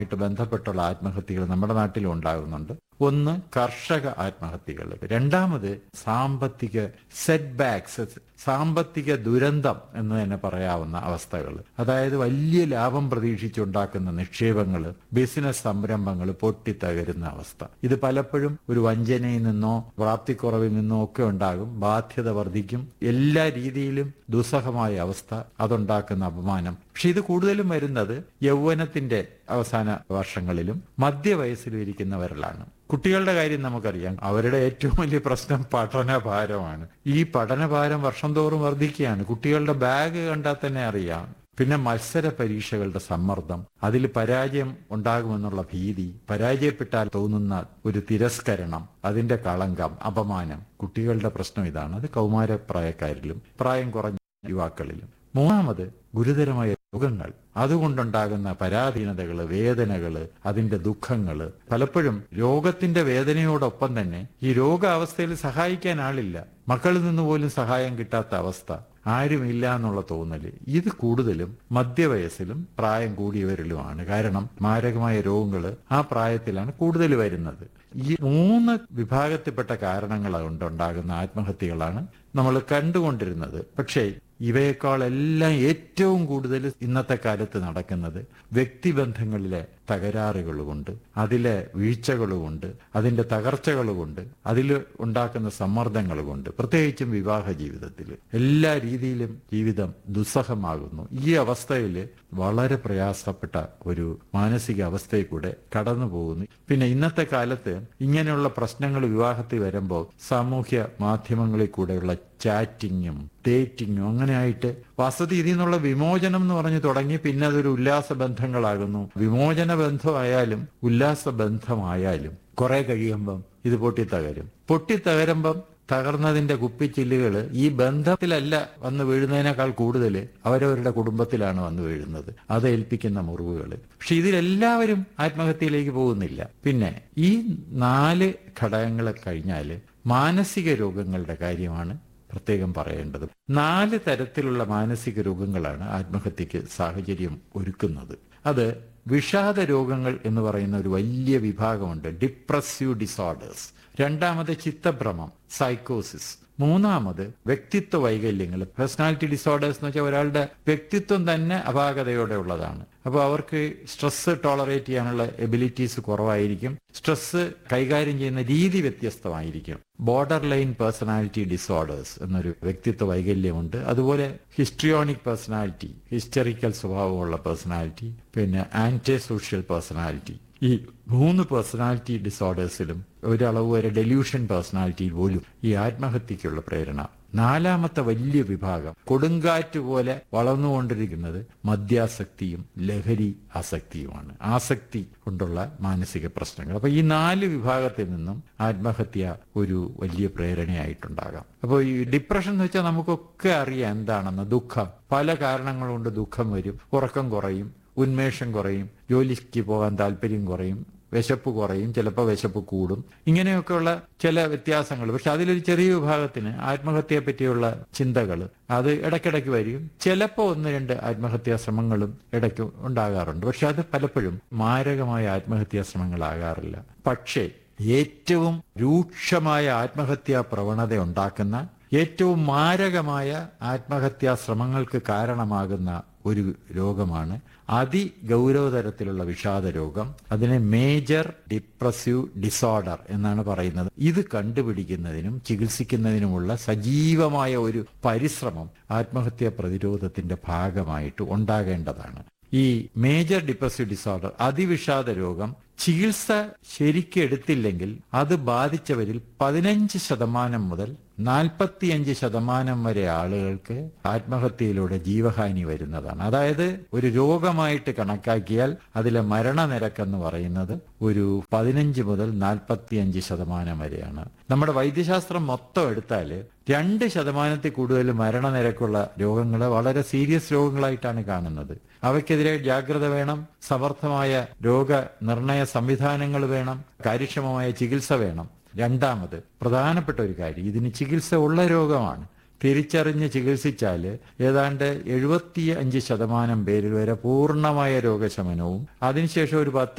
ായിട്ട് ബന്ധപ്പെട്ടുള്ള ആത്മഹത്യകൾ നമ്മുടെ നാട്ടിലും ഉണ്ടാകുന്നുണ്ട് ഒന്ന് കർഷക ആത്മഹത്യകൾ രണ്ടാമത് സാമ്പത്തിക സെറ്റ് ബാക്സ് സാമ്പത്തിക ദുരന്തം എന്ന് തന്നെ പറയാവുന്ന അവസ്ഥകൾ അതായത് വലിയ ലാഭം പ്രതീക്ഷിച്ചുണ്ടാക്കുന്ന നിക്ഷേപങ്ങൾ ബിസിനസ് സംരംഭങ്ങൾ പൊട്ടിത്തകരുന്ന അവസ്ഥ ഇത് പലപ്പോഴും ഒരു വഞ്ചനയിൽ നിന്നോ പ്രാപ്തിക്കുറവിൽ നിന്നോ ഒക്കെ ഉണ്ടാകും ബാധ്യത വർദ്ധിക്കും എല്ലാ രീതിയിലും ദുസ്സഹമായ അവസ്ഥ അതുണ്ടാക്കുന്ന അപമാനം പക്ഷെ ഇത് കൂടുതലും വരുന്നത് യൗവനത്തിന്റെ അവസാന വർഷങ്ങളിലും മധ്യവയസ്സിലും ഇരിക്കുന്നവരിലാണ് കുട്ടികളുടെ കാര്യം നമുക്കറിയാം അവരുടെ ഏറ്റവും വലിയ പ്രശ്നം പഠനഭാരമാണ് ഈ പഠനഭാരം വർഷം തോറും വർദ്ധിക്കുകയാണ് കുട്ടികളുടെ ബാഗ് കണ്ടാൽ തന്നെ അറിയാം പിന്നെ മത്സര പരീക്ഷകളുടെ സമ്മർദ്ദം അതിൽ പരാജയം ഉണ്ടാകുമെന്നുള്ള ഭീതി പരാജയപ്പെട്ടാൽ തോന്നുന്ന ഒരു തിരസ്കരണം അതിന്റെ കളങ്കം അപമാനം കുട്ടികളുടെ പ്രശ്നം ഇതാണ് അത് കൗമാരപ്രായക്കാരിലും പ്രായം കുറഞ്ഞ യുവാക്കളിലും മൂന്നാമത് ഗുരുതരമായ രോഗങ്ങൾ അതുകൊണ്ടുണ്ടാകുന്ന പരാധീനതകള് വേദനകള് അതിന്റെ ദുഃഖങ്ങള് പലപ്പോഴും രോഗത്തിന്റെ വേദനയോടൊപ്പം തന്നെ ഈ രോഗാവസ്ഥയിൽ സഹായിക്കാൻ ആളില്ല മക്കളിൽ നിന്ന് പോലും സഹായം കിട്ടാത്ത അവസ്ഥ ആരുമില്ല എന്നുള്ള തോന്നല് ഇത് കൂടുതലും മധ്യവയസ്സിലും പ്രായം കൂടിയവരിലുമാണ് കാരണം മാരകമായ രോഗങ്ങൾ ആ പ്രായത്തിലാണ് കൂടുതൽ വരുന്നത് ഈ മൂന്ന് വിഭാഗത്തിൽപ്പെട്ട കാരണങ്ങൾ കൊണ്ടുണ്ടാകുന്ന ആത്മഹത്യകളാണ് നമ്മൾ കണ്ടുകൊണ്ടിരുന്നത് പക്ഷേ ഇവയെക്കാളെല്ലാം ഏറ്റവും കൂടുതൽ ഇന്നത്തെ കാലത്ത് നടക്കുന്നത് വ്യക്തിബന്ധങ്ങളിലെ തകരാറുകൾ കൊണ്ട് അതിലെ വീഴ്ചകൾ കൊണ്ട് അതിന്റെ തകർച്ചകൾ കൊണ്ട് അതിൽ ഉണ്ടാക്കുന്ന സമ്മർദ്ദങ്ങൾ കൊണ്ട് പ്രത്യേകിച്ചും വിവാഹ ജീവിതത്തിൽ എല്ലാ രീതിയിലും ജീവിതം ദുസ്സഹമാകുന്നു ഈ അവസ്ഥയിൽ വളരെ പ്രയാസപ്പെട്ട ഒരു മാനസിക അവസ്ഥയിൽ കൂടെ കടന്നു പോകുന്നു പിന്നെ ഇന്നത്തെ കാലത്ത് ഇങ്ങനെയുള്ള പ്രശ്നങ്ങൾ വിവാഹത്തിൽ വരുമ്പോൾ സാമൂഹ്യ മാധ്യമങ്ങളിൽ കൂടെയുള്ള ചാറ്റിങ്ങും ഡേറ്റിങ്ങും അങ്ങനെ ആയിട്ട് വസതി ഇതിൽ നിന്നുള്ള വിമോചനം എന്ന് പറഞ്ഞ് തുടങ്ങി പിന്നെ അതൊരു ഉല്ലാസ ബന്ധങ്ങളാകുന്നു വിമോചന ബന്ധമായാലും ഉല്ലാസ ബന്ധമായാലും കുറെ കഴിയുമ്പം ഇത് പൊട്ടിത്തകരും പൊട്ടിത്തകരുമ്പം തകർന്നതിന്റെ കുപ്പിച്ചില്ലുകൾ ഈ ബന്ധത്തിലല്ല വന്ന് വീഴുന്നതിനേക്കാൾ കൂടുതൽ അവരവരുടെ കുടുംബത്തിലാണ് വന്ന് വീഴുന്നത് അത് ഏൽപ്പിക്കുന്ന മുറിവുകൾ പക്ഷെ ഇതിലെല്ലാവരും ആത്മഹത്യയിലേക്ക് പോകുന്നില്ല പിന്നെ ഈ നാല് ഘടകങ്ങൾ കഴിഞ്ഞാൽ മാനസിക രോഗങ്ങളുടെ കാര്യമാണ് പ്രത്യേകം പറയേണ്ടത് നാല് തരത്തിലുള്ള മാനസിക രോഗങ്ങളാണ് ആത്മഹത്യക്ക് സാഹചര്യം ഒരുക്കുന്നത് അത് വിഷാദ രോഗങ്ങൾ എന്ന് പറയുന്ന ഒരു വലിയ വിഭാഗമുണ്ട് ഡിപ്രസീവ് ഡിസോർഡേഴ്സ് രണ്ടാമത് ചിത്തഭ്രമം സൈക്കോസിസ് മൂന്നാമത് വ്യക്തിത്വ വൈകല്യങ്ങൾ പേഴ്സണാലിറ്റി ഡിസോർഡേഴ്സ് എന്ന് വെച്ചാൽ ഒരാളുടെ വ്യക്തിത്വം തന്നെ അപാകതയോടെ ഉള്ളതാണ് അപ്പോൾ അവർക്ക് സ്ട്രെസ് ടോളറേറ്റ് ചെയ്യാനുള്ള എബിലിറ്റീസ് കുറവായിരിക്കും സ്ട്രെസ് കൈകാര്യം ചെയ്യുന്ന രീതി വ്യത്യസ്തമായിരിക്കും ബോർഡർ ലൈൻ പേഴ്സണാലിറ്റി ഡിസോർഡേഴ്സ് എന്നൊരു വ്യക്തിത്വ വൈകല്യമുണ്ട് അതുപോലെ ഹിസ്ട്രിയോണിക് പേഴ്സണാലിറ്റി ഹിസ്റ്ററിക്കൽ സ്വഭാവമുള്ള പേഴ്സണാലിറ്റി പിന്നെ ആന്റി സോഷ്യൽ പേഴ്സണാലിറ്റി ഈ മൂന്ന് പേഴ്സണാലിറ്റി ഡിസോർഡേഴ്സിലും ഒരളവ് വരെ ഡെല്യൂഷൻ പേഴ്സണാലിറ്റിയിൽ പോലും ഈ ആത്മഹത്യക്കുള്ള പ്രേരണ നാലാമത്തെ വലിയ വിഭാഗം കൊടുങ്കാറ്റ് പോലെ വളർന്നുകൊണ്ടിരിക്കുന്നത് മദ്യാസക്തിയും ലഹരി ആസക്തിയുമാണ് ആസക്തി കൊണ്ടുള്ള മാനസിക പ്രശ്നങ്ങൾ അപ്പൊ ഈ നാല് വിഭാഗത്തിൽ നിന്നും ആത്മഹത്യ ഒരു വലിയ പ്രേരണയായിട്ടുണ്ടാകാം അപ്പോൾ ഈ ഡിപ്രഷൻ എന്ന് വെച്ചാൽ നമുക്കൊക്കെ അറിയാം എന്താണെന്ന് ദുഃഖം പല കാരണങ്ങൾ കൊണ്ട് ദുഃഖം വരും ഉറക്കം കുറയും ഉന്മേഷം കുറയും ജോലിക്ക് പോകാൻ താല്പര്യം കുറയും വിശപ്പ് കുറയും ചിലപ്പോൾ വിശപ്പ് കൂടും ഇങ്ങനെയൊക്കെയുള്ള ചില വ്യത്യാസങ്ങൾ പക്ഷെ അതിലൊരു ചെറിയ വിഭാഗത്തിന് ആത്മഹത്യയെ പറ്റിയുള്ള ചിന്തകൾ അത് ഇടയ്ക്കിടയ്ക്ക് വരും ചിലപ്പോൾ ഒന്ന് രണ്ട് ആത്മഹത്യാ ശ്രമങ്ങളും ഇടയ്ക്ക് ഉണ്ടാകാറുണ്ട് പക്ഷെ അത് പലപ്പോഴും മാരകമായ ആത്മഹത്യാ ശ്രമങ്ങളാകാറില്ല പക്ഷേ ഏറ്റവും രൂക്ഷമായ ആത്മഹത്യാ പ്രവണത ഉണ്ടാക്കുന്ന ഏറ്റവും മാരകമായ ആത്മഹത്യാ ശ്രമങ്ങൾക്ക് കാരണമാകുന്ന ഒരു രോഗമാണ് അതിഗൗരവതരത്തിലുള്ള വിഷാദ രോഗം അതിനെ മേജർ ഡിപ്രസീവ് ഡിസോർഡർ എന്നാണ് പറയുന്നത് ഇത് കണ്ടുപിടിക്കുന്നതിനും ചികിത്സിക്കുന്നതിനുമുള്ള സജീവമായ ഒരു പരിശ്രമം ആത്മഹത്യാ പ്രതിരോധത്തിന്റെ ഭാഗമായിട്ട് ഉണ്ടാകേണ്ടതാണ് ഈ മേജർ ഡിപ്രസീവ് ഡിസോർഡർ അതിവിഷാദ രോഗം ചികിത്സ ശരിക്കും എടുത്തില്ലെങ്കിൽ അത് ബാധിച്ചവരിൽ പതിനഞ്ച് ശതമാനം മുതൽ നാൽപ്പത്തിയഞ്ച് ശതമാനം വരെ ആളുകൾക്ക് ആത്മഹത്യയിലൂടെ ജീവഹാനി വരുന്നതാണ് അതായത് ഒരു രോഗമായിട്ട് കണക്കാക്കിയാൽ അതിലെ മരണനിരക്കെന്ന് പറയുന്നത് ഒരു പതിനഞ്ച് മുതൽ നാൽപ്പത്തിയഞ്ച് ശതമാനം വരെയാണ് നമ്മുടെ വൈദ്യശാസ്ത്രം മൊത്തം എടുത്താൽ രണ്ട് ശതമാനത്തിൽ കൂടുതൽ മരണനിരക്കുള്ള രോഗങ്ങളെ വളരെ സീരിയസ് രോഗങ്ങളായിട്ടാണ് കാണുന്നത് അവയ്ക്കെതിരെ ജാഗ്രത വേണം സമർത്ഥമായ രോഗനിർണയ സംവിധാനങ്ങൾ വേണം കാര്യക്ഷമമായ ചികിത്സ വേണം രണ്ടാമത് പ്രധാനപ്പെട്ട ഒരു കാര്യം ഇതിന് ചികിത്സ ഉള്ള രോഗമാണ് തിരിച്ചറിഞ്ഞ് ചികിത്സിച്ചാൽ ഏതാണ്ട് എഴുപത്തി അഞ്ച് ശതമാനം പേരിൽ വരെ പൂർണ്ണമായ രോഗശമനവും അതിനുശേഷം ഒരു പത്ത്